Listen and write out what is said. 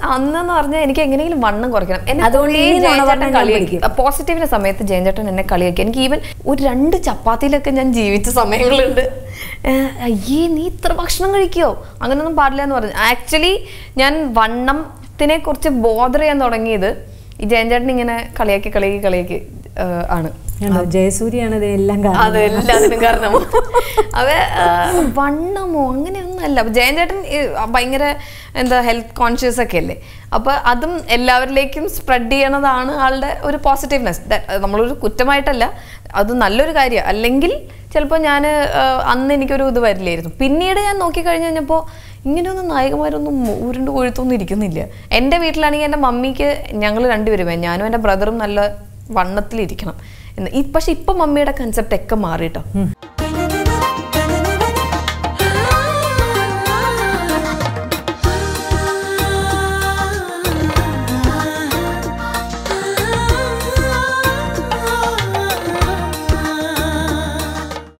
അന്നെന്ന് പറഞ്ഞാൽ എനിക്ക് എങ്ങനെയെങ്കിലും വണ്ണം കുറയ്ക്കണം എന്നെ അതുകൊണ്ട് കുറേ ഈ നുണ ജയൻ പറഞ്ഞാൽ ചേട്ടൻ ഞാൻ കളിയാക്കി പോസിറ്റീവിന്റെ സമയത്ത് ജയൻ ചേട്ടൻ എന്നെ കളിയാക്കി എനിക്ക് ഈവൻ ഒരു രണ്ട് ചപ്പാത്തിയിലൊക്കെ ഞാൻ ജീവിച്ച സമയങ്ങളുണ്ട് ഏഹ്, അയ്യേ നീ ഇത്ര ഭക്ഷണം കഴിക്കോ അങ്ങനെയൊന്നും പാടില്ല എന്ന് പറഞ്ഞു ആക്ച്വലി ഞാൻ വണ്ണത്തിനെ കുറിച്ച് ബോധർ ചെയ്യാൻ തുടങ്ങിയത് ഈ ജയൻ ചേട്ടൻ ഇങ്ങനെ കളിയാക്കി കളിയാക്കി കളിയാക്കി ഏഹ്, ആണ് കണ്ടോ ജയസൂര്യാണ് ഇതെല്ലാം കാരണം അത് എല്ലാത്തിനും കാരണം അവ ആ, വണ്ണമോ അങ്ങനെയൊന്നും അല്ല അപ്പൊ ജയൻ ചേട്ടൻ ഈ ഭയങ്കര എന്താ ഹെൽത്ത് കോൺഷ്യസ് ഒക്കെ അല്ലേ അപ്പൊ അതും എല്ലാവരിലേക്കും സ്പ്രെഡ് ചെയ്യണതാണ് ആളുടെ ഒരു പോസിറ്റീവ്നെസ് നമ്മളൊരു കുറ്റമായിട്ടല്ല അത് നല്ലൊരു കാര്യമാണ് അല്ലെങ്കിൽ ചിലപ്പോൾ ഞാൻ അന്ന് എനിക്കൊരു ഇത് വരില്ലായിരുന്നു പിന്നീട് ഞാൻ നോക്കിക്കഴിഞ്ഞ് കഴിഞ്ഞപ്പോൾ ഇങ്ങനെയൊന്നും നായകന്മാരൊന്നും ഉരുണ്ട് കൊഴുത്തൊന്നും ഇരിക്കുന്നില്ല എൻ്റെ വീട്ടിലാണെങ്കിൽ എൻ്റെ മമ്മിക്ക് ഞങ്ങൾ രണ്ടുപേരും ഞാനും എൻ്റെ ബ്രദറും നല്ല വണ്ണത്തിലിരിക്കണം എന്ന് ഈ പക്ഷെ ഇപ്പം മമ്മിയുടെ കൺസെപ്റ്റ് ഒക്കെ മാറിട്ടോ